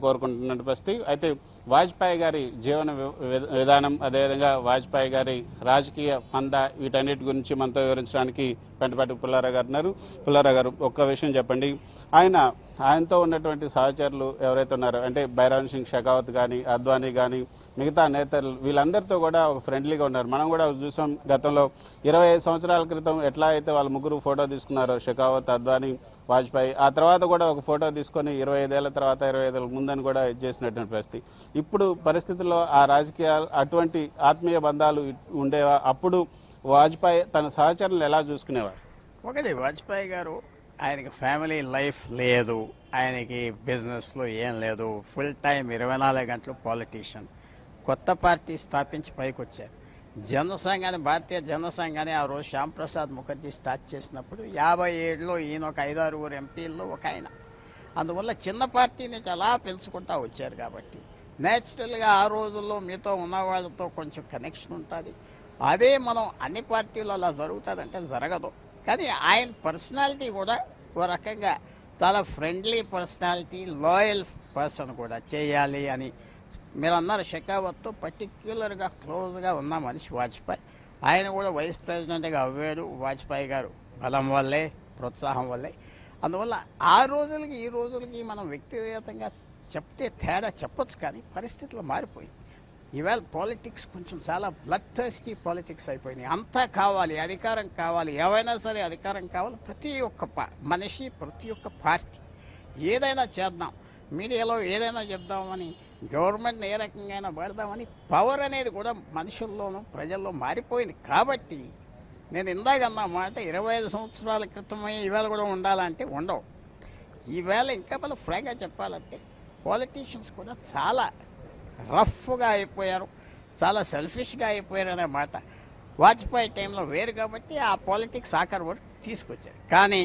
కోరుకుంటున్న పరిస్థితి అయితే వాజ్పేయి గారి జీవన వి- వి- విధానం అదేవిధంగా వాజ్పేయి గారి రాజకీయ పంద వీటన్నిటి గురించి మనతో వివరించడానికి పెంటపాటి పుల్లారావు గారు ఉన్నారు పుల్లారావు గారు ఒక్క విషయం చెప్పండి ఆయన ఆయనతో ఉన్నటువంటి సహచరులు ఎవరైతే ఉన్నారో అంటే బైరాన్ సింగ్ షెకావత్ కానీ అద్వానీ కానీ మిగతా నేతలు వీళ్ళందరితో కూడా ఒక ఫ్రెండ్లీగా ఉన్నారు మనం కూడా చూసాం గతంలో ఇరవై ఐదు సంవత్సరాల క్రితం ఎట్లా అయితే వాళ్ళ ముగ్గురు ఫోటో తీసుకున్నారో షెకావత్ అద్వానీ వాజ్పేయి ఆ తర్వాత కూడా ఒక ఫోటో తీసుకొని ఇరవై ఐదేళ్ల తర్వాత ఇరవై ఐదేళ్ళ ముందని కూడా ఇది చేసినటువంటి పరిస్థితి ఇప్పుడు పరిస్థితుల్లో ఆ రాజకీయాలు అటువంటి ఆత్మీయ బంధాలు ఉండేవా అప్పుడు వాజ్పేయి తన సహచరులను ఎలా చూసుకునేవారు ఒకటి వాజ్పేయి గారు ఆయనకి ఫ్యామిలీ లైఫ్ లేదు ఆయనకి బిజినెస్లో ఏం లేదు ఫుల్ టైం ఇరవై నాలుగు గంటలు పాలిటీషియన్ కొత్త పార్టీ స్థాపించి పైకి వచ్చారు జనసంఘాన్ని భారతీయ జనసంఘాన్ని ఆ రోజు శ్యామ్ ప్రసాద్ ముఖర్జీ స్టార్ట్ చేసినప్పుడు యాభై ఏడులో ఈయన ఒక ఐదారుగురు ఎంపీల్లో ఒక ఆయన అందువల్ల చిన్న పార్టీని చాలా పెంచుకుంటా వచ్చారు కాబట్టి నేచురల్గా ఆ రోజుల్లో మీతో ఉన్న వాళ్ళతో కొంచెం కనెక్షన్ ఉంటుంది అదే మనం అన్ని పార్టీలు అలా జరుగుతుందంటే జరగదు కానీ ఆయన పర్సనాలిటీ కూడా ఓ రకంగా చాలా ఫ్రెండ్లీ పర్సనాలిటీ లాయల్ పర్సన్ కూడా చేయాలి అని మీరు అన్నారు షెకావత్తో పర్టిక్యులర్గా క్లోజ్గా ఉన్న మనిషి వాజ్పేయి ఆయన కూడా వైస్ ప్రెసిడెంట్గా అవ్వాడు వాజ్పేయి గారు బలం వల్లే ప్రోత్సాహం వల్లే అందువల్ల ఆ రోజులకి ఈ రోజులకి మనం వ్యక్తిగతంగా చెప్తే తేడా చెప్పొచ్చు కానీ పరిస్థితులు మారిపోయింది ఈవేళ పాలిటిక్స్ కొంచెం చాలా బ్లడ్ థర్స్టీ పాలిటిక్స్ అయిపోయినాయి అంతా కావాలి అధికారం కావాలి ఏవైనా సరే అధికారం కావాలి ప్రతి ఒక్క పా- మనిషి ప్రతి ఒక్క పార్టీ ఏదైనా చేద్దాం మీడియాలో ఏదైనా చెప్దామని గవర్నమెంట్ని ఏ రకంగా పెడదామని పవర్ అనేది కూడా మనుషుల్లోనూ ప్రజల్లో మారిపోయింది కాబట్టి నేను ఇందాక అన్న మాట ఇరవై ఐదు సంవత్సరాల క్రితమే ఈవేళ కూడా ఉండాలంటే ఉండవు ఈవేళ ఇంకా మనం ఫ్రాంక్గా చెప్పాలంటే పాలిటీషియన్స్ కూడా చాలా రఫ్గా అయిపోయారు చాలా సెల్ఫిష్గా అయిపోయారు అనే మాట వాజ్పేయి టైంలో వేరు కాబట్టి ఆ పాలిటిక్స్ ఆఖరి వరకు తీసుకొచ్చారు కానీ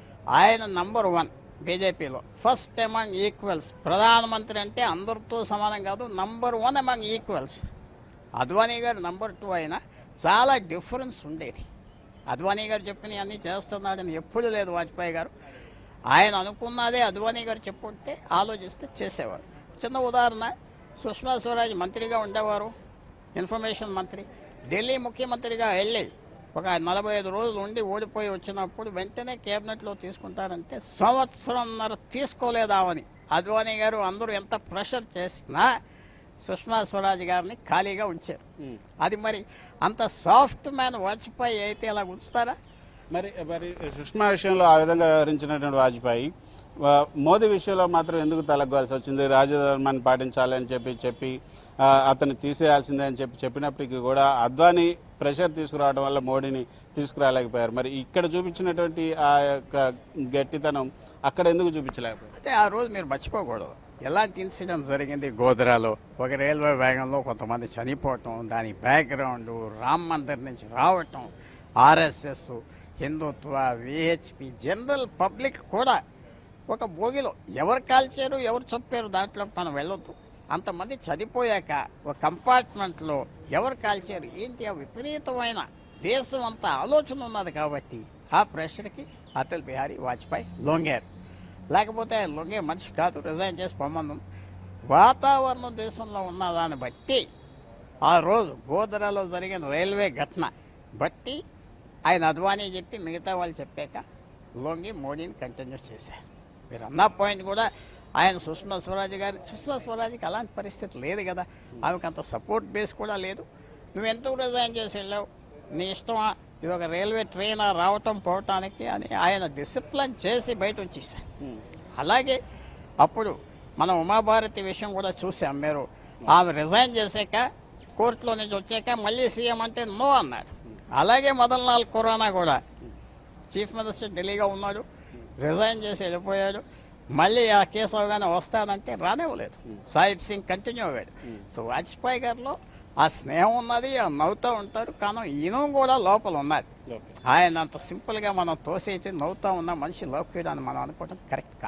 ఆయన నంబర్ వన్ బీజేపీలో ఫస్ట్ అమంగ్ ఈక్వల్స్ ప్రధానమంత్రి అంటే అందరితో సమానం కాదు నంబర్ వన్ అమంగ్ ఈక్వల్స్ అద్వానీ గారు నంబర్ టూ అయినా చాలా డిఫరెన్స్ ఉండేది అద్వానీ గారు చెప్పినవి అన్నీ చేస్తున్నాడని ఎప్పుడు లేదు వాజ్పేయి గారు ఆయన అనుకున్నదే అద్వానీ గారు చెప్పుంటే ఆలోచిస్తే చేసేవారు చిన్న ఉదాహరణ సుష్మా స్వరాజ్ మంత్రిగా ఉండేవారు ఇన్ఫర్మేషన్ మంత్రి ఢిల్లీ ముఖ్యమంత్రిగా వెళ్ళి ఒక నలభై ఐదు రోజులు ఉండి ఓడిపోయి వచ్చినప్పుడు వెంటనే కేబినెట్లో తీసుకుంటారంటే సంవత్సరంన్నర తీసుకోలేదామని అద్వానీ గారు అందరూ ఎంత ప్రెషర్ చేసినా సుష్మా స్వరాజ్ గారిని ఖాళీగా ఉంచారు అది మరి అంత సాఫ్ట్ మ్యాన్ వాజ్పేయి అయితే అలా ఉంచుతారా మరి మరి సుష్మా విషయంలో ఆ విధంగా వివరించినటువంటి వాజ్పేయి వా- మోదీ విషయంలో మాత్రం ఎందుకు తలగ్గాల్సి వచ్చింది రాజధర్మాన్ని పాటించాలి అని చెప్పి చెప్పి ఆ, అతన్ని తీసేయాల్సిందే అని చెప్పి చెప్పినప్పటికీ కూడా అద్వానీ ప్రెషర్ తీసుకురావడం వల్ల మోడీని తీసుకురాలేకపోయారు మరి ఇక్కడ చూపించినటువంటి ఆ యొక్క గట్టితనం అక్కడ ఎందుకు చూపించలేకపోయారు అయితే ఆ రోజు మీరు మర్చిపోకూడదు ఎలాంటి ఇన్సిడెంట్ జరిగింది గోధరాలో ఒక రైల్వే వేగంలో కొంతమంది చనిపోవటం దాని బ్యాక్గ్రౌండ్ రామ్ మందిర్ నుంచి రావటం RSS Hindutva VHP general public కూడా ఒక భోగిలో ఎవరు కాల్చారు ఎవరు చెప్పారు దాంట్లో మనం వెళ్ళొద్దు అంతమంది చనిపోయాక ఒక కంపార్ట్మెంట్లో ఎవరు కాల్చారు ఏంటి ఆ విపరీతమైన దేశం అంతా ఆలోచన ఉన్నది కాబట్టి ఆ ప్రెషర్కి అటల్ బిహారీ వాజ్పేయి లొంగారు లేకపోతే ఆయన లొంగే మనిషి కాదు రిజైన్ చేసి పొమ్మందు వాతావరణం దేశంలో ఉన్న దాన్ని బట్టి ఆ రోజు గోధరాలో జరిగిన రైల్వే ఘటన బట్టి ఆయన అద్వానీ చెప్పి మిగతా వాళ్ళు చెప్పాక లొంగి మోడీని కంటిన్యూ చేశారు మీరు అన్న పాయింట్ కూడా ఆయన సుష్మా స్వరాజ్ గారి సుష్మా స్వరాజ్కి అలాంటి పరిస్థితి లేదు కదా ఆమెకు అంత సపోర్ట్ బేస్ కూడా లేదు నువ్వు ఎందుకు రిజైన్ చేసి వెళ్ళావు నీ ఇష్టమా ఇది ఒక రైల్వే ట్రైన్ రావటం పోవటానికి అని ఆయన డిసిప్లిన్ చేసి బయట ఉంచేశారు అలాగే అప్పుడు మనం ఉమాభారతి విషయం కూడా చూసాం మీరు ఆమె రిజైన్ చేశాక కోర్టులో నుంచి వచ్చాక మళ్ళీ సీఎం అంటే నో అన్నాడు అలాగే మదన్ లాల్ ఖురానా కూడా చీఫ్ మినిస్టర్ ఢిల్లీగా ఉన్నాడు రిజైన్ చేసి వెళ్ళిపోయాడు మళ్ళీ ఆ కేసు అవగానే వస్తానంటే రానివ్వలేదు సాహిబ్ సింగ్ కంటిన్యూ అయ్యాడు సో వాజ్పేయి గారిలో ఆ స్నేహం ఉన్నది ఆ నవ్వుతూ ఉంటారు కానీ ఈయన కూడా లోపల ఉన్నది ఆయన అంత సింపుల్గా మనం తోసేసి నవ్వుతూ ఉన్న మనిషి లోకేయడానికి మనం అనుకోవడం కరెక్ట్ కాదు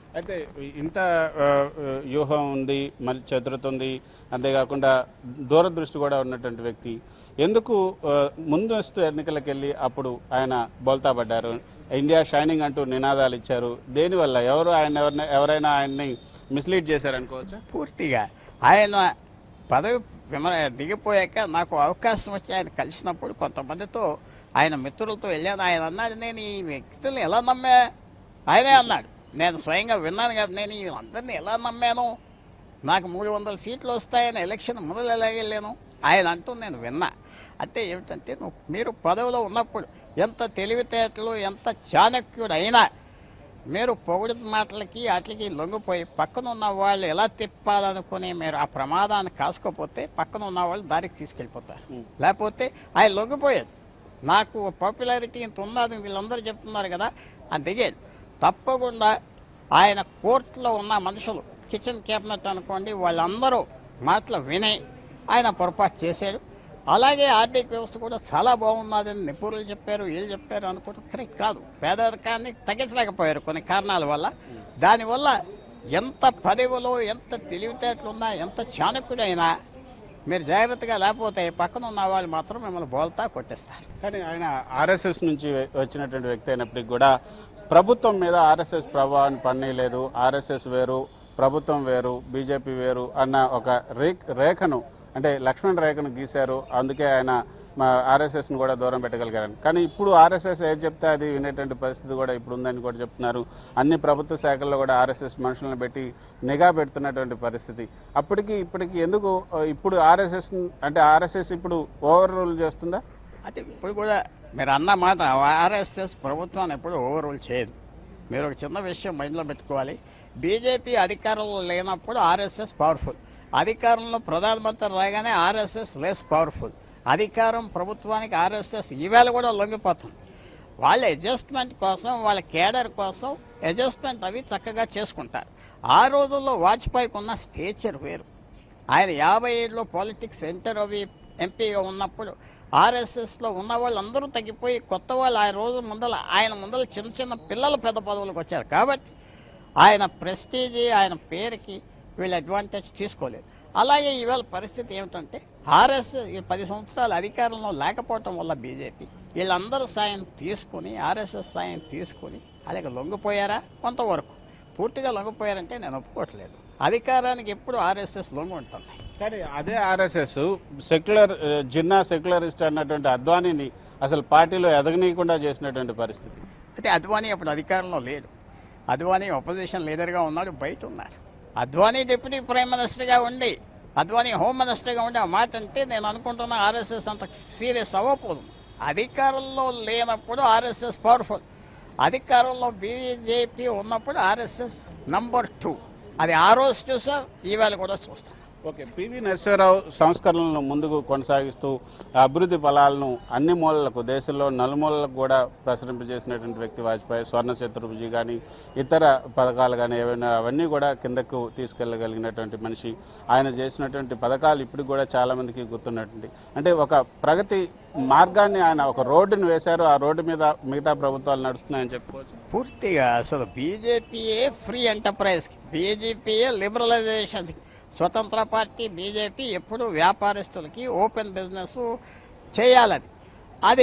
అయితే ఇంత ఆ, ఆ, వ్యూహం ఉంది మళ్ళీ చతురత ఉంది అంతేకాకుండా దూరదృష్టి కూడా ఉన్నటువంటి వ్యక్తి ఎందుకు ఆ, ముందస్తు ఎన్నికలకు వెళ్ళి అప్పుడు ఆయన బోల్తా పడ్డారు ఇండియా షైనింగ్ అంటూ నినాదాలు ఇచ్చారు దేనివల్ల ఎవరు ఆయన ఎవరిని ఎవరైనా ఆయన్ని మిస్లీడ్ చేశారనుకోవచ్చా పూర్తిగా ఆయన పదవి విమర దిగిపోయాక నాకు అవకాశం వచ్చి ఆయన కలిసినప్పుడు కొంతమందితో ఆయన మిత్రులతో వెళ్ళాను ఆయన అన్నాడు నేను ఈ వ్యక్తుల్ని ఎలా నమ్మా ఆయనే అన్నాడు నేను స్వయంగా విన్నాను కాబట్టి నేను ఈ అందరినీ ఎలా నమ్మాను నాకు మూడు వందల సీట్లు వస్తాయని ఎలక్షన్ మొదలు ఎలాగెళ్ళాను ఆయన అంటూ నేను విన్నా అంటే ఏమిటంటే నువ్వు మీరు పదవిలో ఉన్నప్పుడు ఎంత తెలివితేటలు ఎంత చాణక్యుడు అయినా మీరు పొగుడు మాటలకి వాటికి లొంగిపోయి పక్కన ఉన్న వాళ్ళు ఎలా తిప్పాలనుకుని మీరు ఆ ప్రమాదాన్ని కాసుకోపోతే పక్కన ఉన్న వాళ్ళు దారికి తీసుకెళ్ళిపోతారు లేకపోతే ఆయన లొంగిపోయాడు నాకు పాపులారిటీ ఇంత ఉన్నది వీళ్ళందరూ చెప్తున్నారు కదా అని దిగాడు తప్పకుండా ఆయన కోర్టులో ఉన్న మనుషులు కిచెన్ క్యాబినెట్ అనుకోండి వాళ్ళందరూ మాటలు విని ఆయన పొరపాటు చేశాడు అలాగే ఆర్థిక వ్యవస్థ కూడా చాలా బాగున్నదని నిపుణులు చెప్పారు వీళ్ళు చెప్పారు అనుకోవడం కరెక్ట్ కాదు పేదరికాన్ని తగ్గించలేకపోయారు కొన్ని కారణాల వల్ల దానివల్ల ఎంత పదవిలో ఎంత తెలివితేటలున్నా ఎంత చాణక్యుడైనా మీరు జాగ్రత్తగా లేకపోతే పక్కన ఉన్న వాళ్ళు మాత్రం మిమ్మల్ని బోల్తా కొట్టేస్తారు కానీ ఆయన ఆర్ఎస్ఎస్ నుంచి వె- వచ్చినటువంటి వ్యక్తి అయినప్పటికీ కూడా ప్రభుత్వం మీద ఆర్ఎస్ఎస్ ప్రభావాన్ని పన్నీయలేదు ఆర్ఎస్ఎస్ వేరు ప్రభుత్వం వేరు బీజేపీ వేరు అన్న ఒక రేఖ రేఖను అంటే లక్ష్మణ్ రేఖను గీశారు అందుకే ఆయన మా ఆర్ఎస్ఎస్ను కూడా దూరం పెట్టగలిగారు కానీ ఇప్పుడు ఆర్ఎస్ఎస్ ఏది చెప్తే అది వినేటువంటి పరిస్థితి కూడా ఇప్పుడు ఉందని కూడా చెప్తున్నారు అన్ని ప్రభుత్వ శాఖల్లో కూడా ఆర్ఎస్ఎస్ మనుషులను పెట్టి నిఘా పెడుతున్నటువంటి పరిస్థితి అప్పటికి ఇప్పటికి ఎందుకు ఆ, ఇప్పుడు ఆర్ఎస్ఎస్ అంటే ఆర్ఎస్ఎస్ ఇప్పుడు ఓవర్ రూల్ చేస్తుందా అంటే ఇప్పుడు కూడా మీరు అన్న మాట ఆర్ఎస్ఎస్ ప్రభుత్వాన్ని ఎప్పుడు ఓవర్ రూల్ చేయదు మీరు ఒక చిన్న విషయం మైండ్లో పెట్టుకోవాలి బీజేపీ అధికారంలో లేనప్పుడు ఆర్ఎస్ఎస్ పవర్ఫుల్ అధికారంలో ప్రధానమంత్రి రాగానే ఆర్ఎస్ఎస్ లెస్ పవర్ఫుల్ అధికారం ప్రభుత్వానికి ఆర్ఎస్ఎస్ ఈవేళ కూడా లొంగిపోతుంది వాళ్ళ అడ్జస్ట్మెంట్ కోసం వాళ్ళ కేడర్ కోసం అడ్జస్ట్మెంట్ అవి చక్కగా చేసుకుంటారు ఆ రోజుల్లో వాజ్పేయికి ఉన్న స్టేచర్ వేరు ఆయన యాభై ఏడులో పాలిటిక్స్ ఎంటర్ అవి ఎంపీగా ఉన్నప్పుడు ఆర్ఎస్ఎస్లో ఉన్న వాళ్ళందరూ తగ్గిపోయి కొత్త వాళ్ళు ఆ రోజు ముందల ఆయన ముందల చిన్న చిన్న పిల్లలు పెద్ద పదవులకు వచ్చారు కాబట్టి ఆయన ప్రెస్టీజీ ఆయన పేరుకి వీళ్ళు అడ్వాంటేజ్ తీసుకోలేదు అలాగే ఇవాళ పరిస్థితి ఏమిటంటే ఆర్ఎస్ ఈ పది సంవత్సరాలు అధికారంలో లేకపోవటం వల్ల బీజేపీ వీళ్ళందరూ సాయం తీసుకుని ఆర్ఎస్ఎస్ సాయం తీసుకుని అలాగే లొంగిపోయారా కొంతవరకు పూర్తిగా లొంగిపోయారంటే నేను ఒప్పుకోవట్లేదు అధికారానికి ఎప్పుడు ఆర్ఎస్ఎస్ లొంగి ఉంటుంది కానీ అదే ఆర్ఎస్ఎస్ సెక్యులర్ ఆ, జిన్నా సెక్యులరిస్ట్ అన్నటువంటి అద్వానీని అసలు పార్టీలో ఎదగనీయకుండా చేసినటువంటి పరిస్థితి అంటే అద్వానీ అప్పుడు అధికారంలో లేడు అద్వానీ అపోజిషన్ లీడర్గా ఉన్నాడు బయట ఉన్నాడు అద్వానీ డిప్యూటీ ప్రైమ్ మినిస్టర్గా ఉండి అద్వానీ హోమ్ మినిస్టర్గా ఉండి ఆ మాట అంటే నేను అనుకుంటున్నా ఆర్ఎస్ఎస్ అంత సీరియస్ అవ్వకూడదు అధికారంలో లేనప్పుడు ఆర్ఎస్ఎస్ పవర్ఫుల్ అధికారంలో బీజేపీ ఉన్నప్పుడు ఆర్ఎస్ఎస్ నంబర్ టూ అది ఆ రోజు చూసా ఈవేళ కూడా చూస్తాం ఓకే పివి నరసింహారావు సంస్కరణలను ముందుకు కొనసాగిస్తూ అభివృద్ధి ఫలాలను అన్ని మూలలకు దేశంలో నలుమూలలకు కూడా ప్రసరింపజేసినటువంటి వ్యక్తి వాజ్పేయి స్వర్ణ చతుర్భుజి కానీ ఇతర పథకాలు కానీ ఏవైనా అవన్నీ కూడా కిందకు తీసుకెళ్ళగలిగినటువంటి మనిషి ఆయన చేసినటువంటి పథకాలు ఇప్పుడు కూడా చాలా మందికి గుర్తున్నటువంటి అంటే ఒక ప్రగతి మార్గాన్ని ఆయన ఒక రోడ్డును వేశారు ఆ రోడ్డు మీద మిగతా ప్రభుత్వాలు నడుస్తున్నాయని చెప్పుకోవచ్చు పూర్తిగా అసలు బీజేపీయే ఫ్రీ ఎంటర్ప్రైజ్కి బీజేపీయే లిబరలైజేషన్కి స్వతంత్ర పార్టీ బీజేపీ ఎప్పుడు వ్యాపారస్తులకి ఓపెన్ బిజినెస్ చేయాలని అది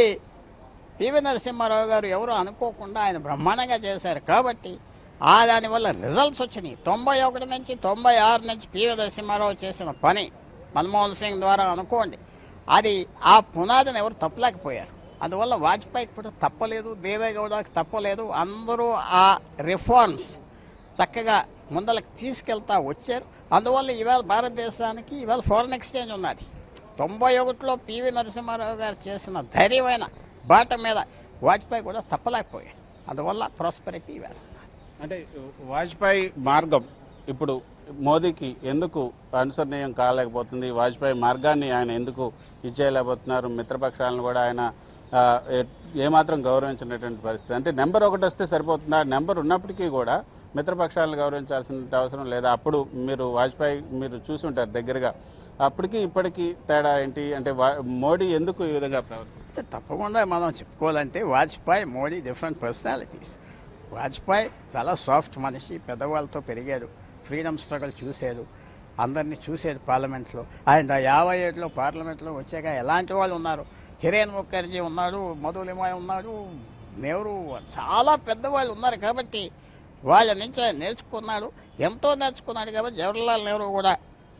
పివి నరసింహారావు గారు ఎవరు అనుకోకుండా ఆయన బ్రహ్మాండంగా చేశారు కాబట్టి ఆ దానివల్ల రిజల్ట్స్ వచ్చినాయి తొంభై ఒకటి నుంచి తొంభై ఆరు నుంచి పివి నరసింహారావు చేసిన పని మన్మోహన్ సింగ్ ద్వారా అనుకోండి అది ఆ పునాదిని ఎవరు తప్పలేకపోయారు అందువల్ల వాజ్పేయికి కూడా తప్పలేదు దేవేగౌడకి తప్పలేదు అందరూ ఆ రిఫార్మ్స్ చక్కగా ముందలకు తీసుకెళ్తా వచ్చారు అందువల్ల ఇవాళ భారతదేశానికి ఇవాళ ఫారెన్ ఎక్స్చేంజ్ ఉన్నది తొంభై ఒకటిలో పివి నరసింహారావు గారు చేసిన ధైర్యమైన బాట మీద వాజ్పేయి కూడా తప్పలేకపోయాడు అందువల్ల ప్రాస్పెరిటీ ఇవాళ ఉన్నది. అంటే వాజ్పేయి మార్గం ఇప్పుడు మోదీకి ఎందుకు అనుసరణీయం కాలేకపోతుంది వాజ్పేయి మార్గాన్ని ఆయన ఎందుకు ఇచ్చేయలేకపోతున్నారు మిత్రపక్షాలను కూడా ఆయన ఆ, ఏ- ఏమాత్రం గౌరవించినటువంటి పరిస్థితి అంటే నెంబర్ ఒకటి వస్తే సరిపోతుందా నెంబర్ ఉన్నప్పటికీ కూడా మిత్రపక్షాలను గౌరవించాల్సిన అవసరం లేదా అప్పుడు మీరు వాజ్పేయి మీరు చూసి ఉంటారు దగ్గరగా అప్పటికి ఇప్పటికీ తేడా ఏంటి అంటే వా- మోడీ ఎందుకు ఈ విధంగా ప్రవర్తిస్తారు అయితే తప్పకుండా మనం చెప్పుకోవాలంటే వాజ్పేయి మోడీ డిఫరెంట్ పర్సనాలిటీస్ వాజ్పేయి చాలా సాఫ్ట్ మనిషి పెద్దవాళ్ళతో పెరిగాడు ఫ్రీడమ్ స్ట్రగుల్ చూశాడు అందరినీ చూశాడు పార్లమెంట్లో ఆయన యాభై ఏడులో పార్లమెంట్లో వచ్చాక ఎలాంటి వాళ్ళు ఉన్నారు హిరేన్ ముఖర్జీ ఉన్నాడు మధులిమాయ్ ఉన్నాడు నెహ్రూ చాలా పెద్దవాళ్ళు ఉన్నారు కాబట్టి వాళ్ళ నుంచి ఆయన నేర్చుకున్నాడు ఎంతో నేర్చుకున్నాడు కాబట్టి జవహర్లాల్ నెహ్రూ కూడా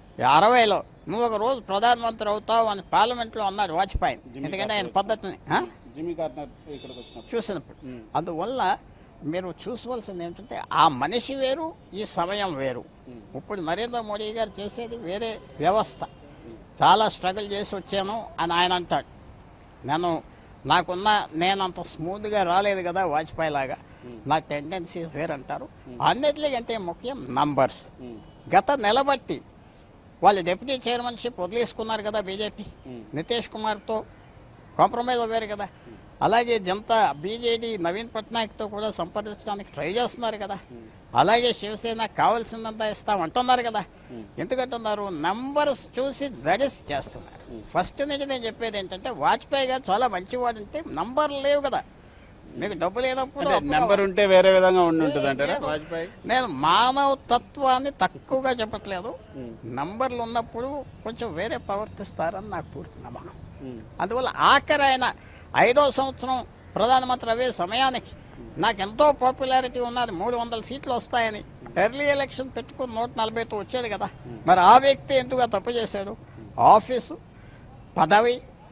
అరవైలో నువ్వు ఒక రోజు ప్రధానమంత్రి అవుతావు అని పార్లమెంట్లో అన్నాడు వాజ్పేయి ఎందుకంటే ఆయన పద్ధతిని ఆ? జిమ్మీ కార్నర్ ఇక్కడికి వచ్చినప్పుడు చూసినప్పుడు ఉమ్. అందువల్ల మీరు చూసుకోవాల్సింది ఏంటంటే ఆ మనిషి వేరు ఈ సమయం వేరు ఇప్పుడు నరేంద్ర మోడీ గారు చేసేది వేరే వ్యవస్థ చాలా స్ట్రగుల్ చేసి వచ్చాను అని ఆయన అంటాడు నేను నాకున్న నేను అంత స్మూత్గా రాలేదు కదా వాజ్పేయి లాగా నా టెండెన్సీస్ వేరంటారు అన్నిటికంటే ముఖ్యం నంబర్స్ ఉమ్. గత నెలబట్టి వాళ్ళు డిప్యూటీ చైర్మన్షిప్ వదిలేసుకున్నారు కదా బీజేపీ ఉమ్. నితీష్ కుమార్తో కాంప్రమైజ్ అవ్వారు కదా అలాగే జనతా బీజేడీ నవీన్ పట్నాయక్తో కూడా సంప్రదించడానికి ట్రై చేస్తున్నారు కదా అలాగే శివసేన కావాల్సిందంతా ఇస్తాం అంటున్నారు కదా ఎందుకంటున్నారు నంబర్స్ చూసి జడిస్ చేస్తున్నారు ఫస్ట్ నుంచి నేను చెప్పేది ఏంటంటే వాజ్పేయి గారు చాలా మంచివాడు అంటే నంబర్ లేవు కదా మీకు డబ్బు లేనప్పుడు అంటే అప్పు నెంబర్ ఉంటే వేరే విధంగా ఉండి ఉంటుంది అంటారా లేదు. వాజ్పేయి నేను మానవ తత్వాన్ని తక్కువగా చెప్పట్లేదు ఉమ్. నంబర్లు ఉన్నప్పుడు కొంచెం వేరే ప్రవర్తిస్తారని నాకు పూర్తి నమ్మకం ఉమ్. అందువల్ల ఆఖరి ఆయన ఐదో సంవత్సరం ప్రధానమంత్రి అవే సమయానికి నాకు ఎంతో పాపులారిటీ ఉన్నది మూడు వందల సీట్లు వస్తాయని ఎర్లీ ఎలక్షన్ పెట్టుకుని నూట నలభైతో వచ్చేది కదా మరి ఆ వ్యక్తి ఎందుకు ఆ తప్పు చేశాడు ఆఫీసు పదవి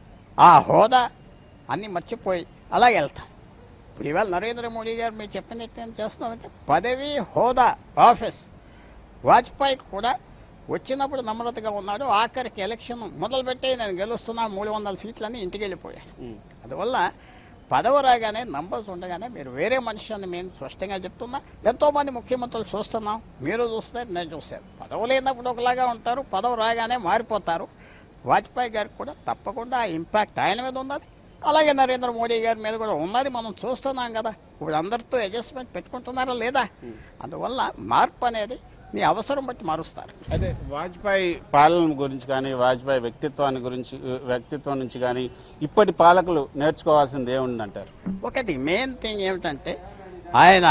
ఆ హోదా అన్నీ మర్చిపోయి అలాగే వెళ్తాం ఇప్పుడు ఇవాళ నరేంద్ర మోడీ గారు మీరు చెప్పినట్టు ఏం చేస్తున్నారంటే పదవి హోదా ఆఫీస్ వాజ్పేయి కూడా వచ్చినప్పుడు నమ్రతగా ఉన్నాడు ఆఖరికి ఎలక్షన్ మొదలుపెట్టి నేను గెలుస్తున్నా మూడు వందల సీట్లని ఇంటికి వెళ్ళిపోయాడు ఉమ్. అందువల్ల పదవి రాగానే నంబర్స్ ఉండగానే మీరు వేరే మనిషి అని నేను స్పష్టంగా చెప్తున్నా ఎంతో మంది ముఖ్యమంత్రులు చూస్తున్నాం మీరు చూస్తారు నేను చూశాను పదవి లేనప్పుడు ఒకలాగా ఉంటారు పదవి రాగానే మారిపోతారు వాజ్పేయి గారికి కూడా తప్పకుండా ఆ ఇంపాక్ట్ ఆయన మీద ఉన్నది అలాగే నరేంద్ర మోడీ గారి మీద కూడా ఉన్నది మనం చూస్తున్నాం కదా ఇప్పుడు అందరితో అడ్జస్ట్మెంట్ పెట్టుకుంటున్నారా లేదా అందువల్ల మార్పు అనేది నీ అవసరం బట్టి మారుస్తారు అయితే వాజ్పేయి పాలన గురించి కానీ వాజ్పేయి వ్యక్తిత్వాన్ని గురించి వ్యక్తిత్వం నుంచి కానీ ఇప్పటి పాలకులు నేర్చుకోవాల్సింది ఏముందంటారు ఒకటి మెయిన్ థింగ్ ఏమిటంటే ఆయన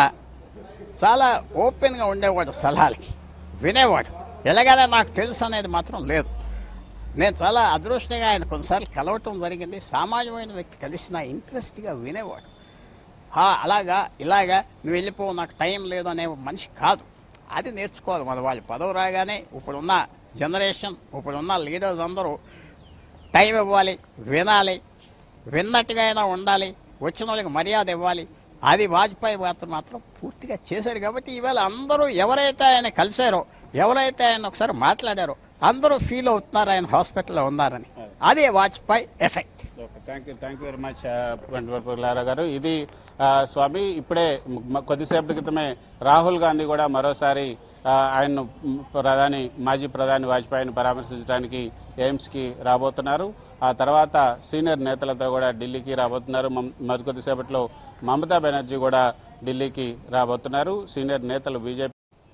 చాలా ఓపెన్గా ఉండేవాడు సలహాలకి వినేవాడు ఎలాగైనా నాకు తెలుసు అనేది మాత్రం లేదు నేను చాలా అదృష్టంగా ఆయన కొన్నిసార్లు కలవటం జరిగింది సామాన్యమైన వ్యక్తి కలిసిన ఇంట్రెస్ట్గా వినేవాడు హా అలాగా ఇలాగా నువ్వు వెళ్ళిపో నాకు టైం లేదు అనే మనిషి కాదు అది నేర్చుకోవాలి మన వాళ్ళు పదవి రాగానే ఇప్పుడున్న జనరేషన్ ఇప్పుడున్న లీడర్స్ అందరూ టైం ఇవ్వాలి వినాలి విన్నట్టుగా అయినా ఉండాలి వచ్చిన వాళ్ళకి మర్యాద ఇవ్వాలి అది వాజ్పేయి మాత్రం మాత్రం పూర్తిగా చేశారు కాబట్టి ఈవేళ అందరూ ఎవరైతే ఆయన కలిశారో ఎవరైతే ఆయన ఒకసారి మాట్లాడారో అందరూ ఫీల్ అవుతున్నారు ఆయన హాస్పిటల్లో ఉన్నారని అదే Vajpayee effect okay thank you thank you very much Venkatapullara గారు ఇది ఆ, స్వామి ఇప్పుడే మ- కొద్దిసేపటి క్రితమే రాహుల్ గాంధీ కూడా మరోసారి ఆ, ఆయన్ను మ్, ప్రధాని మాజీ ప్రధాని వాజ్పేయిని పరామర్శించడానికి ఎయిమ్స్కి రాబోతున్నారు ఆ తర్వాత సీనియర్ నేతలతో కూడా ఢిల్లీకి రాబోతున్నారు మమ్- మరికొద్దిసేపట్లో మమతా బెనర్జీ కూడా ఢిల్లీకి రాబోతున్నారు సీనియర్ నేతలు బీజేపీ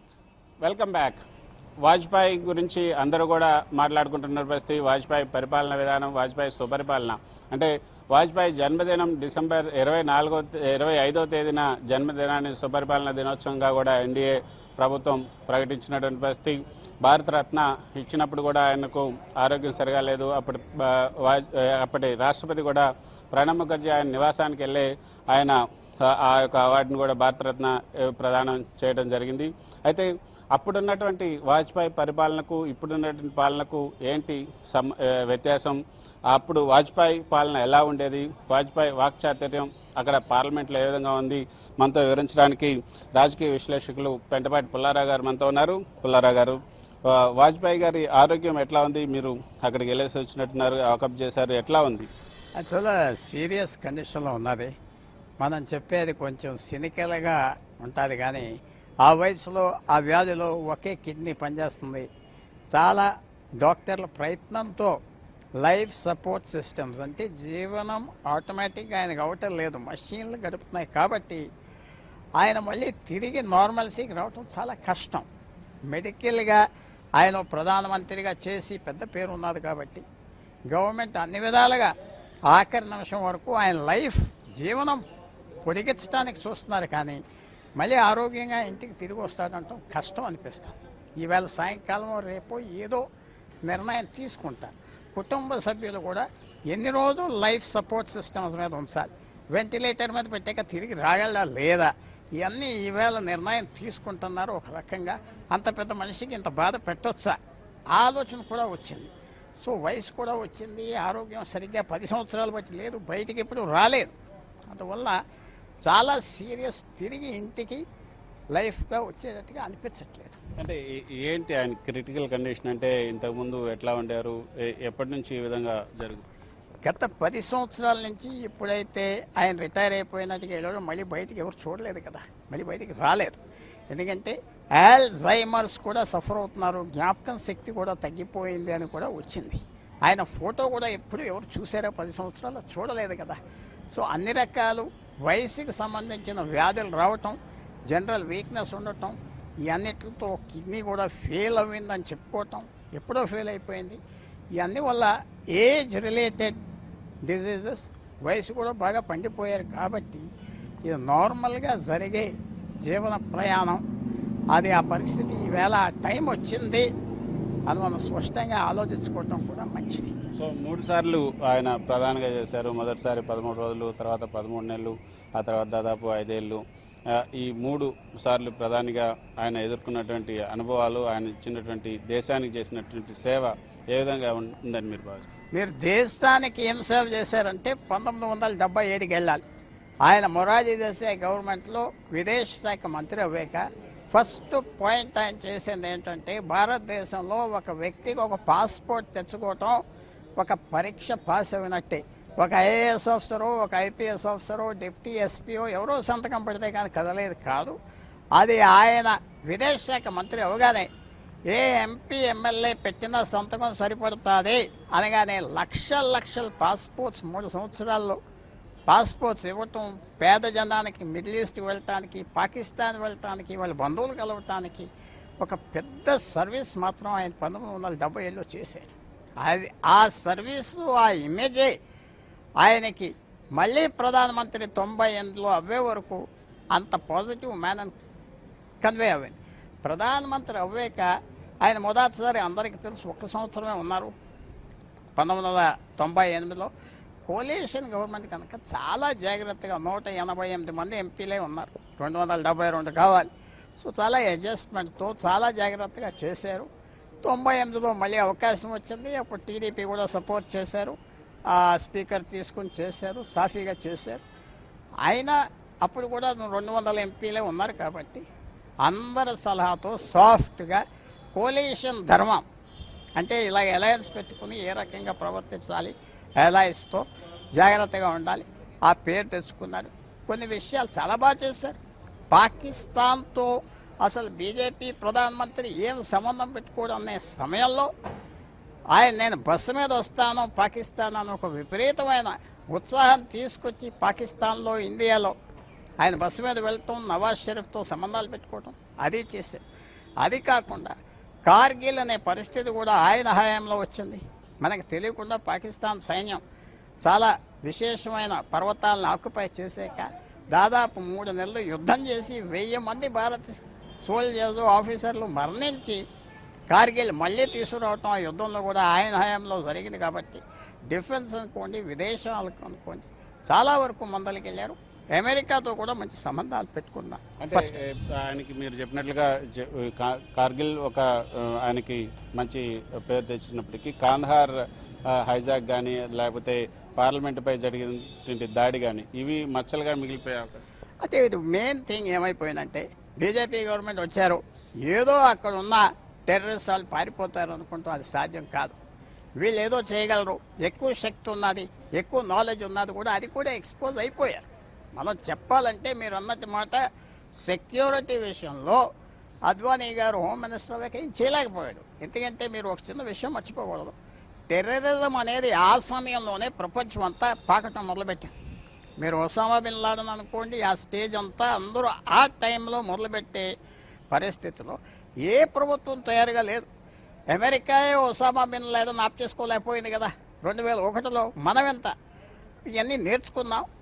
వెల్కమ్ బ్యాక్ వాజ్పేయి గురించి అందరూ కూడా మాట్లాడుకుంటున్న పరిస్థితి వాజ్పేయి పరిపాలన విధానం వాజ్పేయి సుపరిపాలన అంటే వాజ్పేయి జన్మదినం డిసెంబర్ ఇరవై నాలుగో ఇరవై ఐదో తేదీన జన్మదినాన్ని సుపరిపాలన దినోత్సవంగా కూడా ఎన్డీఏ ప్రభుత్వం ప్రకటించినటువంటి పరిస్థితి భారతరత్న ఇచ్చినప్పుడు కూడా ఆయనకు ఆరోగ్యం సరిగా లేదు అప్పటి బా- వాజ్ అప్పటి రాష్ట్రపతి కూడా ప్రణబ్ ముఖర్జీ ఆయన నివాసానికి వెళ్ళి ఆయన ఆ- ఆ యొక్క అవార్డును కూడా భారతరత్న ఏ, ప్రదానం చేయడం జరిగింది అయితే అప్పుడున్నటువంటి వాజ్పేయి పరిపాలనకు ఇప్పుడున్నటువంటి పాలనకు ఏంటి సమ్ ఏ, వ్యత్యాసం అప్పుడు వాజ్పేయి పాలన ఎలా ఉండేది వాజ్పేయి వాక్చాతుర్యం అక్కడ పార్లమెంట్లో ఏ విధంగా ఉంది మనతో వివరించడానికి రాజకీయ విశ్లేషకులు పెంటపాటి పుల్లారావు గారు మనతో ఉన్నారు పుల్లారావు గారు ఆ, వాజ్పేయి గారి ఆరోగ్యం ఎట్లా ఉంది మీరు అక్కడికి వెళ్ళేసి వచ్చినట్టున్నారు వాకప్ చేశారు ఎట్లా ఉంది అది చాలా సీరియస్ కండిషన్లో ఉన్నది మనం చెప్పేది కొంచెం సినికల్గా ఉంటుంది కానీ ఆ వయసులో ఆ వ్యాధిలో ఒకే కిడ్నీ పనిచేస్తుంది చాలా డాక్టర్ల ప్రయత్నంతో లైఫ్ సపోర్ట్ సిస్టమ్స్ అంటే జీవనం ఆటోమేటిక్గా ఆయనకు అవటం లేదు మషీన్లు గడుపుతున్నాయి కాబట్టి ఆయన మళ్ళీ తిరిగి నార్మల్సీకి రావటం చాలా కష్టం మెడికల్గా ఆయన ప్రధానమంత్రిగా చేసి పెద్ద పేరు ఉన్నది కాబట్టి గవర్నమెంట్ అన్ని విధాలుగా ఆఖరి నిమిషం వరకు ఆయన లైఫ్ జీవనం పొడిగించడానికి చూస్తున్నారు కానీ మళ్ళీ ఆరోగ్యంగా ఇంటికి తిరిగి వస్తాడంటాం కష్టం అనిపిస్తుంది ఈవేళ సాయంకాలం రేపో ఏదో నిర్ణయం తీసుకుంటారు కుటుంబ సభ్యులు కూడా ఎన్ని రోజులు లైఫ్ సపోర్ట్ సిస్టమ్స్ మీద ఉంచాలి వెంటిలేటర్ మీద పెట్టాక తిరిగి రాగలరా లేదా ఇవన్నీ ఈవేళ నిర్ణయం తీసుకుంటున్నారు ఒక రకంగా అంత పెద్ద మనిషికి ఇంత బాధ పెట్టొచ్చా ఆలోచన కూడా వచ్చింది సో వయసు కూడా వచ్చింది ఆరోగ్యం సరిగ్గా పది సంవత్సరాలు బట్టి లేదు బయటికి ఎప్పుడు రాలేదు అందువల్ల చాలా సీరియస్ తిరిగి ఇంటికి లైఫ్గా వచ్చేటట్టుగా అనిపించట్లేదు అంటే ఏ- ఏంటి ఆయన క్రిటికల్ కండిషన్ అంటే ఇంతకుముందు ఎట్లా ఉండారు ఎ- ఎప్పటి నుంచి ఈ విధంగా జరుగు గత పది సంవత్సరాల నుంచి ఇప్పుడైతే ఆయన రిటైర్ అయిపోయినట్టుగా వెళ్ళడం మళ్ళీ బయటికి ఎవరు చూడలేదు కదా మళ్ళీ బయటికి రాలేరు ఎందుకంటే ఆల్జైమర్స్ కూడా సఫర్ అవుతున్నారు జ్ఞాపకం శక్తి కూడా తగ్గిపోయింది అని కూడా వచ్చింది ఆయన ఫోటో కూడా ఎప్పుడు ఎవరు చూసారో పది సంవత్సరాలు చూడలేదు కదా సో అన్ని రకాలు వయసుకి సంబంధించిన వ్యాధులు రావటం జనరల్ వీక్నెస్ ఉండటం ఈ అన్నిటితో కిడ్నీ కూడా ఫెయిల్ అయిందని చెప్పుకోవటం ఎప్పుడో ఫెయిల్ అయిపోయింది ఇవన్నీ వల్ల ఏజ్ రిలేటెడ్ డిజీజెస్ వయసు కూడా బాగా పండిపోయారు కాబట్టి ఇది నార్మల్గా జరిగే జీవన ప్రయాణం అది ఆ పరిస్థితి ఈవేళ ఆ టైం వచ్చింది అని మనం స్పష్టంగా ఆలోచించుకోవటం కూడా మంచిది సో మూడు సార్లు ఆయన ప్రధానిగా చేశారు మొదటిసారి పదమూడు రోజులు తర్వాత పదమూడు నెలలు ఆ తర్వాత దాదాపు ఐదేళ్ళు ఆ, ఈ మూడు సార్లు ప్రధానిగా ఆయన ఎదుర్కొన్నటువంటి అనుభవాలు ఆయన ఇచ్చినటువంటి దేశానికి చేసినటువంటి సేవ ఏ విధంగా ఉందని మీరు భావిస్తారు మీరు దేశానికి ఏం సేవ చేశారంటే పంతొమ్మిది వందల డెబ్బై ఏడుకి వెళ్ళాలి ఆయన మొరాజీ దేశాయ్ గవర్నమెంట్లో విదేశ శాఖ మంత్రి అవ్వాక ఫస్ట్ పాయింట్ ఆయన చేసింది ఏంటంటే భారతదేశంలో ఒక వ్యక్తికి ఒక పాస్పోర్ట్ తెచ్చుకోవటం ఒక పరీక్ష పాస్ అయినట్టే ఒక ఐఏఎస్ ఆఫీసరు ఒక ఐపీఎస్ ఆఫీసరు డిప్యూటీ ఎస్పీఓ ఎవరో సంతకం పెడితే కానీ కదలేదు కాదు అది ఆయన విదేశ శాఖ మంత్రి అవగానే ఏ ఎంపీ ఎమ్మెల్యే పెట్టిన సంతకం సరిపడుతుంది అనగానే లక్షల లక్షల పాస్పోర్ట్స్ మూడు సంవత్సరాల్లో పాస్పోర్ట్స్ ఇవ్వటం పేద జనానికి మిడిల్ ఈస్ట్ వెళ్ళటానికి పాకిస్తాన్ వెళ్ళటానికి వాళ్ళ బంధువులు కలవటానికి ఒక పెద్ద సర్వీస్ మాత్రం ఆయన పంతొమ్మిది వందల డెబ్బై ఏళ్ళు చేశాడు అది ఆ సర్వీసు ఆ ఇమేజే ఆయనకి మళ్ళీ ప్రధానమంత్రి తొంభై ఎనిమిదిలో అవ్వే వరకు అంత పాజిటివ్ మ్యాన్ కన్వే అవ్వండి ప్రధానమంత్రి అవ్వాక ఆయన మొదటిసారి అందరికీ తెలుసు ఒక్క సంవత్సరమే ఉన్నారు పంతొమ్మిది వందల తొంభై ఎనిమిదిలో కోలియేషన్ గవర్నమెంట్ కనుక చాలా జాగ్రత్తగా నూట ఎనభై ఎనిమిది మంది ఎంపీలే ఉన్నారు రెండు వందల డెబ్బై రెండు కావాలి సో చాలా అడ్జస్ట్మెంట్తో చాలా జాగ్రత్తగా చేశారు తొంభై ఎనిమిదిలో మళ్ళీ అవకాశం వచ్చింది అప్పుడు టీడీపీ కూడా సపోర్ట్ చేశారు ఆ స్పీకర్ తీసుకుని చేశారు సాఫీగా చేశారు అయినా అప్పుడు కూడా రెండు వందల ఎంపీలే ఉన్నారు కాబట్టి అందరి సలహాతో సాఫ్ట్గా కోలియేషన్ ధర్మం అంటే ఇలాగ అలయన్స్ పెట్టుకుని ఏ రకంగా ప్రవర్తించాలి అలయన్స్తో జాగ్రత్తగా ఉండాలి ఆ పేరు తెచ్చుకున్నారు కొన్ని విషయాలు చాలా బాగా చేశారు పాకిస్తాన్తో అసలు బీజేపీ ప్రధానమంత్రి ఏం సంబంధం పెట్టుకోవడం అనే సమయంలో ఆయన నేను బస్సు మీద వస్తాను పాకిస్తాన్ అని ఒక విపరీతమైన ఉత్సాహం తీసుకొచ్చి పాకిస్తాన్లో ఇండియాలో ఆయన బస్సు మీద వెళ్ళటం నవాజ్ షరీఫ్తో సంబంధాలు పెట్టుకోవటం అది చేశారు అది కాకుండా కార్గిల్ అనే పరిస్థితి కూడా ఆయన హయాంలో వచ్చింది మనకు తెలియకుండా పాకిస్తాన్ సైన్యం చాలా విశేషమైన పర్వతాలను ఆక్యుపై చేశాక దాదాపు మూడు నెలలు యుద్ధం చేసి వెయ్యి మంది భారత సోల్జర్స్ ఆఫీసర్లు మరణించి కార్గిల్ మళ్ళీ తీసుకురావటం ఆ యుద్ధంలో కూడా ఆయన హయాంలో జరిగింది కాబట్టి డిఫెన్స్ అనుకోండి విదేశాలకు అనుకోండి చాలా వరకు ముందరికి వెళ్ళారు అమెరికాతో కూడా మంచి సంబంధాలు పెట్టుకున్నారు అంటే ఫస్ట్ ఏ, ఆయనకి మీరు చెప్పినట్లుగా జ- కా- కార్గిల్ ఒక ఆ, ఆయనకి మంచి పేరు తెచ్చినప్పటికీ కాందహార్ ఆ, హైజాక్ కానీ లేకపోతే పార్లమెంటుపై జరిగినటువంటి దాడి కానీ ఇవి మచ్చలుగా మిగిలిపోయే అవకాశం అయితే ఇది మెయిన్ థింగ్ ఏమైపోయిందంటే బీజేపీ గవర్నమెంట్ వచ్చారు ఏదో అక్కడ ఉన్న టెర్రరిస్ట్ వాళ్ళు పారిపోతారు అనుకుంటాం అది సాధ్యం కాదు వీళ్ళు ఏదో చేయగలరు ఎక్కువ శక్తి ఉన్నది ఎక్కువ నాలెడ్జ్ ఉన్నది కూడా అది కూడా ఎక్స్పోజ్ అయిపోయారు మనం చెప్పాలంటే మీరు అన్నట్టు మాట సెక్యూరిటీ విషయంలో అద్వానీ గారు హోమ్ మినిస్టర్ అవ్వక ఏం చేయలేకపోయాడు ఎందుకంటే మీరు ఒక చిన్న విషయం మర్చిపోకూడదు టెర్రరిజం అనేది ఆ సమయంలోనే ప్రపంచం అంతా పాకటం మొదలుపెట్టింది మీరు ఒసామా బిన్ లాడన్ అనుకోండి ఆ స్టేజ్ అంతా అందరూ ఆ టైంలో మొదలుపెట్టే పరిస్థితిలో ఏ ప్రభుత్వం తయారుగా లేదు అమెరికాయే ఒసామా బిన్ లాడన్ ఆప్ చేసుకోలేకపోయింది కదా రెండు వేల ఒకటిలో మనం ఎంత ఇవన్నీ నేర్చుకున్నాం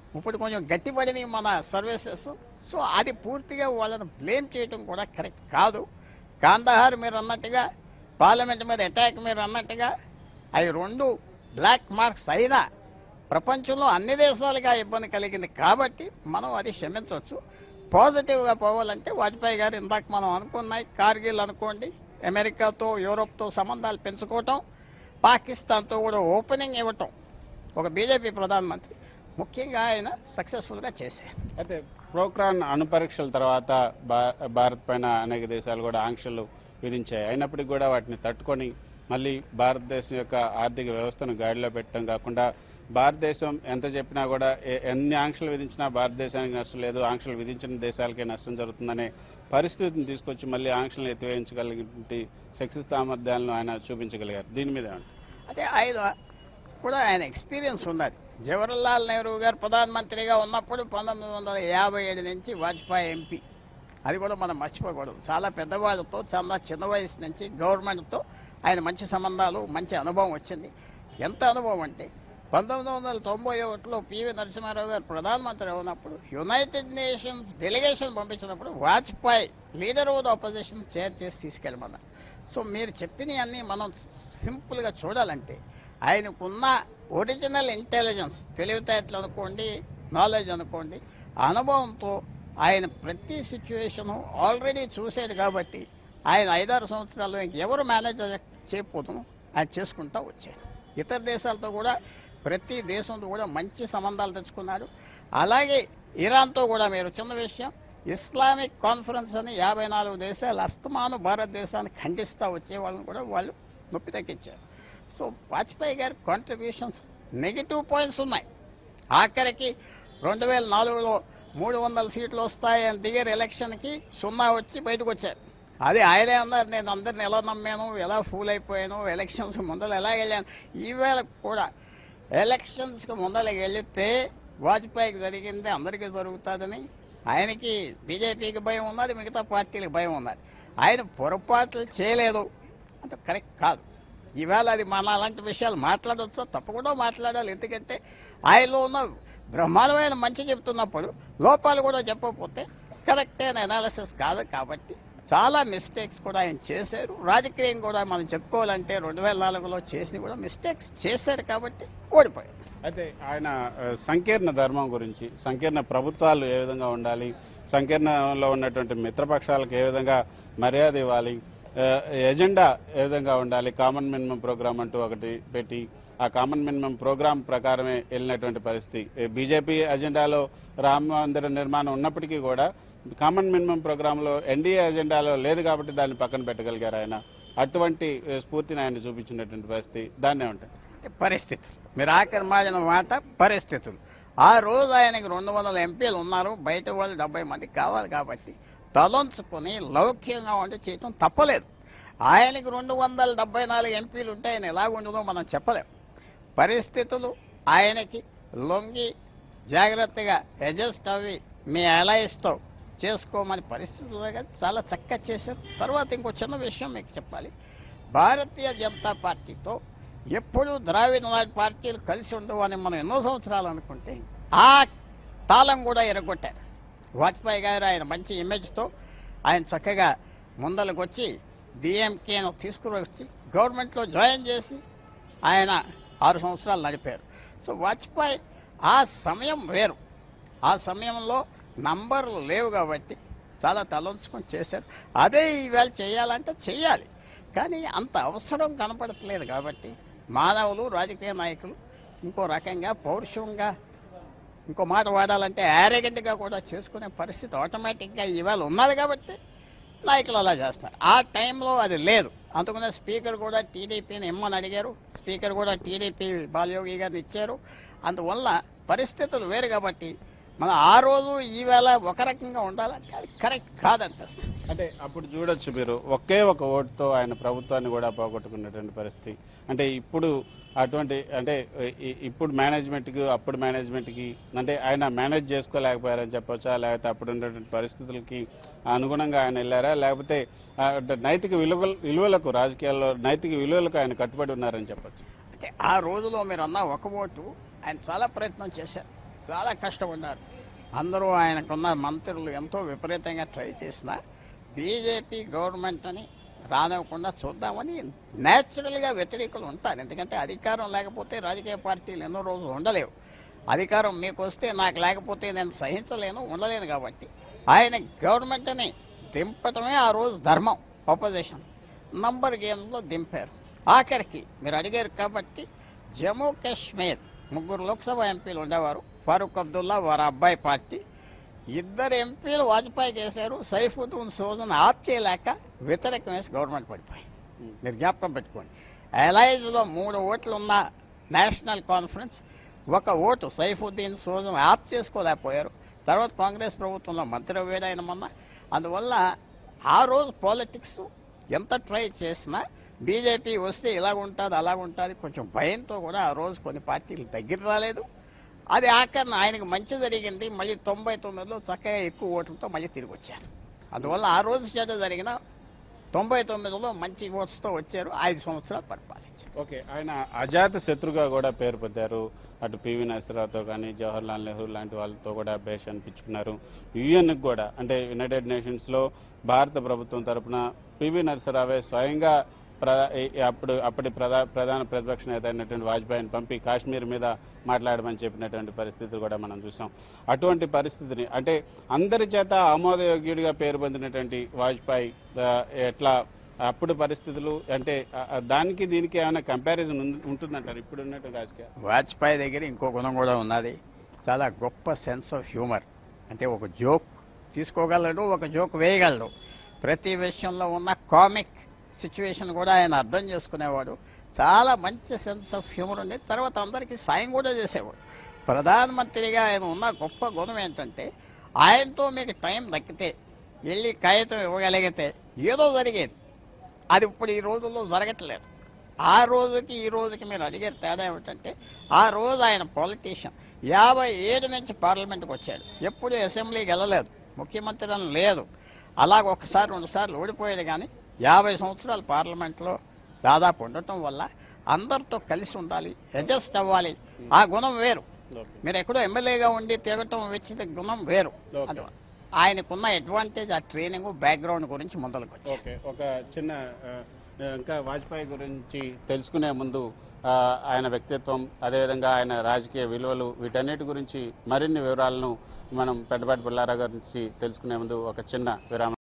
ఇప్పుడు కొంచెం గట్టిపడినాయి మన సర్వీసెస్ సో అది పూర్తిగా వాళ్ళని బ్లేమ్ చేయడం కూడా కరెక్ట్ కాదు కాందహార్ మీరు అన్నట్టుగా పార్లమెంట్ మీద అటాక్ మీరు అన్నట్టుగా అవి రెండు బ్లాక్ మార్క్స్ అయినా ప్రపంచంలో అన్ని దేశాలుగా ఇబ్బంది కలిగింది కాబట్టి మనం అది క్షమించవచ్చు పాజిటివ్గా పోవాలంటే వాజ్పేయి గారు ఇందాక మనం అనుకున్నాయి కార్గిల్ అనుకోండి అమెరికాతో యూరోప్తో సంబంధాలు పెంచుకోవటం పాకిస్తాన్తో కూడా ఓపెనింగ్ ఇవ్వటం ఒక బీజేపీ ప్రధానమంత్రి ముఖ్యంగా ఆయన సక్సెస్ఫుల్గా చేశారు అయితే ప్రోక్రాన్ అణుపరీక్షల తర్వాత భా- భారత్ పైన అనేక దేశాలు కూడా ఆంక్షలు విధించాయి అయినప్పటికీ కూడా వాటిని తట్టుకొని మళ్ళీ భారతదేశం యొక్క ఆర్థిక వ్యవస్థను గాడిలో పెట్టడం కాకుండా భారతదేశం ఎంత చెప్పినా కూడా ఎ- ఎన్ని ఆంక్షలు విధించినా భారతదేశానికి నష్టం లేదు ఆంక్షలు విధించిన దేశాలకే నష్టం జరుగుతుందనే పరిస్థితిని తీసుకొచ్చి మళ్ళీ ఆంక్షలను ఎత్తివేయించగలిగినటువంటి శక్తి సామర్థ్యాలను ఆయన చూపించగలిగారు దీని మీద ఏమంటారు? అదే ఆయన కూడా ఆయన ఎక్స్పీరియన్స్ ఉన్నది జవహర్లాల్ నెహ్రూ గారు ప్రధానమంత్రిగా ఉన్నప్పుడు పంతొమ్మిది వందల యాభై ఏడు నుంచి వాజ్పేయి ఎంపీ అది కూడా మనం మర్చిపోకూడదు చాలా పెద్దవాళ్ళతో చాలా చిన్న వయసు నుంచి గవర్నమెంట్తో ఆయన మంచి సంబంధాలు మంచి అనుభవం వచ్చింది ఎంత అనుభవం అంటే పంతొమ్మిది వందల తొంభై ఒకటిలో పివి నరసింహారావు గారు ప్రధానమంత్రి ఉన్నప్పుడు యునైటెడ్ నేషన్స్ డెలిగేషన్ పంపించినప్పుడు Vajpayee leader of the opposition chair చేసి తీసుకెళ్ళమన్నారు సో మీరు చెప్పినవన్నీ మనం సింపుల్గా చూడాలంటే ఆయనకున్న ఒరిజినల్ ఇంటెలిజెన్స్ తెలివితేటలు అనుకోండి నాలెడ్జ్ అనుకోండి అనుభవంతో ఆయన ప్రతి సిచ్యువేషను ఆల్రెడీ చూశాడు కాబట్టి ఆయన ఐదారు సంవత్సరాల్లో ఇంకెవరు మేనేజ్ చేయకపోతున్నాం ఆయన చేసుకుంటా వచ్చాడు ఇతర దేశాలతో కూడా ప్రతి దేశంతో కూడా మంచి సంబంధాలు తెచ్చుకున్నాడు అలాగే ఇరాన్తో కూడా మీరు చిన్న విషయం ఇస్లామిక్ కాన్ఫరెన్స్ అని యాభై నాలుగు దేశాలు అస్తమాను భారతదేశాన్ని ఖండిస్తూ వచ్చే వాళ్ళని కూడా వాళ్ళు నొప్పి తగ్గించారు సో వాజ్పేయి గారి కాంట్రిబ్యూషన్స్ నెగిటివ్ పాయింట్స్ ఉన్నాయి ఆఖరికి రెండు వేల నాలుగులో మూడు వందల సీట్లు వస్తాయని దిగారు ఎలక్షన్కి సున్నా వచ్చి బయటకు వచ్చారు అది ఆయనే అన్నారు నేను అందరిని ఎలా నమ్మాను ఎలా ఫూల్ అయిపోయాను ఎలక్షన్స్ ముందర ఎలా వెళ్ళాను ఈవేళ కూడా ఎలక్షన్స్కి ముందరకి వెళితే వాజ్పేయికి జరిగింది అందరికీ జరుగుతుందని ఆయనకి బీజేపీకి భయం ఉన్నది మిగతా పార్టీలకు భయం ఉన్నది ఆయన పొరపాట్లు చేయలేదు అంటే కరెక్ట్ కాదు ఈవేళ అది మన అలాంటి విషయాలు మాట్లాడవచ్చా తప్పకుండా మాట్లాడాలి ఎందుకంటే ఆయనలో ఉన్న బ్రహ్మాండమైన మంచి చెప్తున్నప్పుడు లోపాలు కూడా చెప్పకపోతే కరెక్ట్ అయిన అనాలిసిస్ కాదు కాబట్టి చాలా మిస్టేక్స్ కూడా ఆయన చేశారు రాజకీయం కూడా మనం చెప్పుకోవాలంటే రెండు వేల నాలుగులో చేసిన కూడా మిస్టేక్స్ చేశారు కాబట్టి ఓడిపోయారు అయితే ఆయన ఆ, సంకీర్ణ ధర్మం గురించి సంకీర్ణ ప్రభుత్వాలు ఏ విధంగా ఉండాలి సంకీర్ణంలో ఉన్నటువంటి మిత్రపక్షాలకు ఏ విధంగా మర్యాద ఇవ్వాలి ఆ, ఎజెండా ఏ విధంగా ఉండాలి కామన్ మినిమం ప్రోగ్రామ్ అంటూ ఒకటి పెట్టి ఆ కామన్ మినిమం ప్రోగ్రామ్ ప్రకారమే వెళ్ళినటువంటి పరిస్థితి ఏ, బీజేపీ ఎజెండాలో రామ మందిర నిర్మాణం ఉన్నప్పటికీ కూడా కామన్ మినిమం ప్రోగ్రాంలో ఎన్డీఏ ఎజెండాలో లేదు కాబట్టి దాన్ని పక్కన పెట్టగలిగారు ఆయన అటువంటి ఏ, స్ఫూర్తిని ఆయన చూపించినటువంటి పరిస్థితి దాన్నే ఉంటాయి అంటే పరిస్థితులు మీరు ఆఖరి మాడిన మాట పరిస్థితులు ఆ రోజు ఆయనకి రెండు వందల ఎంపీలు ఉన్నారు బయట వాళ్ళు డెబ్బై మంది కావాలి కాబట్టి తలొంచుకొని లౌక్యంగా ఉండి చేయటం తప్పలేదు ఆయనకి రెండు వందల డెబ్బై నాలుగు ఎంపీలు ఉంటే ఆయన ఎలా ఉండదో మనం చెప్పలేం పరిస్థితులు ఆయనకి లొంగి జాగ్రత్తగా అడ్జస్ట్ అవి మీ అలయన్స్తో చేసుకోమని పరిస్థితులు ఉన్నాయి కదా, చాలా చక్కగా చేశారు తర్వాత ఇంకో చిన్న విషయం మీకు చెప్పాలి భారతీయ జనతా పార్టీతో ఎప్పుడు ద్రావిడ నాయుడు పార్టీలు కలిసి ఉండవు అని మనం ఎన్నో సంవత్సరాలు అనుకుంటే ఆ తాళం కూడా ఎరగొట్టారు వాజ్పేయి గారు ఆయన మంచి ఇమేజ్తో ఆయన చక్కగా ముందలకు వచ్చి డిఎంకేను తీసుకువచ్చి గవర్నమెంట్లో జాయిన్ చేసి ఆయన ఆరు సంవత్సరాలు నడిపారు సో వాజ్పేయి ఆ సమయం వేరు ఆ సమయంలో నంబర్లు లేవు కాబట్టి చాలా తలంచుకొని చేశారు అదే ఈవేళ చేయాలంటే చెయ్యాలి కానీ అంత అవసరం కనపడట్లేదు కాబట్టి మానవులు రాజకీయ నాయకులు ఇంకో రకంగా పౌరుషంగా ఇంకో మాట వాడాలంటే యారగెంట్గా కూడా చేసుకునే పరిస్థితి ఆటోమేటిక్గా ఇవాళ ఉన్నది కాబట్టి నాయకులు అలా చేస్తున్నారు ఆ టైంలో అది లేదు అందుకనే స్పీకర్ కూడా టీడీపీని ఇమ్మని అడిగారు స్పీకర్ కూడా టీడీపీ బాలయోగి గారిని ఇచ్చారు అందువల్ల పరిస్థితులు వేరు కాబట్టి మనం ఆ రోజు ఈవేళ ఒక రకంగా ఉండాలంటే అది కరెక్ట్ కాదనిపిస్తుంది అంటే అప్పుడు చూడొచ్చు మీరు ఒకే ఒక ఓటుతో ఆయన ప్రభుత్వాన్ని కూడా పోగొట్టుకున్నటువంటి పరిస్థితి అంటే ఇప్పుడు అటువంటి అంటే ఇ- ఇప్పుడు మేనేజ్మెంట్కి అప్పుడు మేనేజ్మెంట్కి అంటే ఆయన మేనేజ్ చేసుకోలేకపోయారని చెప్పొచ్చా లేకపోతే అప్పుడు ఉన్నటువంటి పరిస్థితులకి అనుగుణంగా ఆయన వెళ్ళారా లేకపోతే ఆ, అంటే నైతిక విలువలు విలువలకు రాజకీయాల్లో నైతిక విలువలకు ఆయన కట్టుబడి ఉన్నారని చెప్పొచ్చు అంటే ఆ రోజులో మీరు అన్న ఒక ఓటు ఆయన చాలా ప్రయత్నం చేశారు చాలా కష్టపడ్డారు అందరూ ఆయనకున్న మంత్రులు ఎంతో విపరీతంగా ట్రై చేసిన బీజేపీ గవర్నమెంట్ అని రానివ్వకుండా చూద్దామని న్యాచురల్గా వ్యతిరేకులు ఉంటారు ఎందుకంటే అధికారం లేకపోతే రాజకీయ పార్టీలు ఎన్నో రోజులు ఉండలేవు అధికారం మీకు వస్తే నాకు లేకపోతే నేను సహించలేను ఉండలేను కాబట్టి ఆయన గవర్నమెంట్ని దింపటమే ఆ రోజు ధర్మం ఆపోజిషన్ నంబర్ గేమ్లో దింపారు ఆఖరికి మీరు అడిగారు కాబట్టి జమ్మూ కాశ్మీర్ ముగ్గురు లోక్సభ ఎంపీలు ఉండేవారు ఫారూక్ అబ్దుల్లా వారి అబ్బాయి పార్టీ ఇద్దరు ఎంపీలు వాజ్పేయికి వేశారు సైఫుద్దీన్ సోజన్ ఆప్ చేయలేక వ్యతిరేకం వేసి గవర్నమెంట్ పడిపోయి మీరు జ్ఞాపకం పెట్టుకోండి ఎలైజ్లో మూడు ఓట్లు ఉన్న నేషనల్ కాన్ఫరెన్స్ ఒక ఓటు సైఫుద్దీన్ సోజన్ ఆప్ చేసుకోలేకపోయారు తర్వాత కాంగ్రెస్ ప్రభుత్వంలో మంత్రి వేడైన మొన్న అందువల్ల ఆ రోజు పాలిటిక్స్ ఎంత ట్రై చేసినా బీజేపీ వస్తే ఇలా ఉంటుంది అలా ఉంటుంది కొంచెం భయంతో కూడా ఆ రోజు కొన్ని పార్టీలు దగ్గర రాలేదు అది ఆఖరణ ఆయనకు మంచి జరిగింది మళ్ళీ తొంభై తొమ్మిదిలో చక్కగా ఎక్కువ ఓట్లతో మళ్ళీ తిరిగి వచ్చారు అందువల్ల ఆ రోజు చేత జరిగిన తొంభై తొమ్మిదిలో మంచి ఓట్స్తో వచ్చారు ఐదు సంవత్సరాలు పరిపాలించారు ఓకే ఆయన అజాత శత్రుగా కూడా పేరు పొందారు అటు పివి నరసింహరావుతో కానీ జవహర్లాల్ నెహ్రూ లాంటి వాళ్ళతో కూడా బేష్ అనిపించుకున్నారు యుఎన్కి కూడా అంటే యునైటెడ్ నేషన్స్లో భారత ప్రభుత్వం తరపున పివి నరసింహరావే స్వయంగా ప్రధా ఈ- అప్పుడు అప్పటి ప్రధా ప్రధాన ప్రతిపక్ష నేత అయినటువంటి వాజ్పేయిని పంపి కాశ్మీర్ మీద మాట్లాడమని చెప్పినటువంటి పరిస్థితులు కూడా మనం చూసాం అటువంటి పరిస్థితిని అంటే అందరి చేత ఆమోదయోగ్యుడిగా పేరు పొందినటువంటి వాజ్పేయి ఆ, ఎట్లా అప్పుడు పరిస్థితులు అంటే ఆ, ఆ, దానికి దీనికి ఏమైనా కంపారిజన్ ఉంటుందంటారు ఇప్పుడు ఉన్నట్టు రాజకీయ వాజ్పేయి దగ్గర ఇంకో గుణం కూడా ఉన్నది చాలా గొప్ప సెన్స్ ఆఫ్ హ్యూమర్ అంటే ఒక జోక్ తీసుకోగలడు ఒక జోక్ వేయగలడు ప్రతి విషయంలో ఉన్న కామిక్ సిచ్యువేషన్ కూడా ఆయన అర్థం చేసుకునేవాడు చాలా మంచి సెన్స్ ఆఫ్ హ్యూమర్ ఉండేది తర్వాత అందరికీ సాయం కూడా చేసేవాడు ప్రధానమంత్రిగా ఆయన ఉన్న గొప్ప గుణం ఏంటంటే ఆయనతో మీకు టైం దక్కితే వెళ్ళి కాగితం ఇవ్వగలిగితే ఏదో జరిగేది అది ఇప్పుడు ఈ రోజుల్లో జరగట్లేదు ఆ రోజుకి ఈ రోజుకి మీరు అడిగే తేడా ఏమిటంటే ఆ రోజు ఆయన పొలిటీషియన్ యాభై ఏడు నుంచి పార్లమెంట్కి వచ్చాడు ఎప్పుడు అసెంబ్లీకి వెళ్ళలేదు ముఖ్యమంత్రి అని లేదు అలాగ ఒకసారి రెండుసార్లు ఓడిపోయాడు కానీ యాభై సంవత్సరాలు పార్లమెంట్లో దాదాపు ఉండటం వల్ల అందరితో కలిసి ఉండాలి అడ్జస్ట్ అవ్వాలి ఆ గుణం వేరు ఓకే మీరు ఎక్కడో ఎమ్మెల్యేగా ఉండి తిరగటం వచ్చిన గుణం వేరు Okay. అది ఆయనకున్న అడ్వాంటేజ్ ఆ ట్రైనింగ్ బ్యాక్గ్రౌండ్ గురించి ముందరకు వచ్చారు ఓకే ఒక చిన్న ఆ, ఇంకా వాజ్పేయి గురించి తెలుసుకునే ముందు ఆ, ఆయన వ్యక్తిత్వం అదేవిధంగా ఆయన రాజకీయ విలువలు వీటన్నిటి గురించి మరిన్ని వివరాలను మనం పెద్దపాటి పుల్లారావు గారి నుంచి తెలుసుకునే ముందు ఒక చిన్న విరామం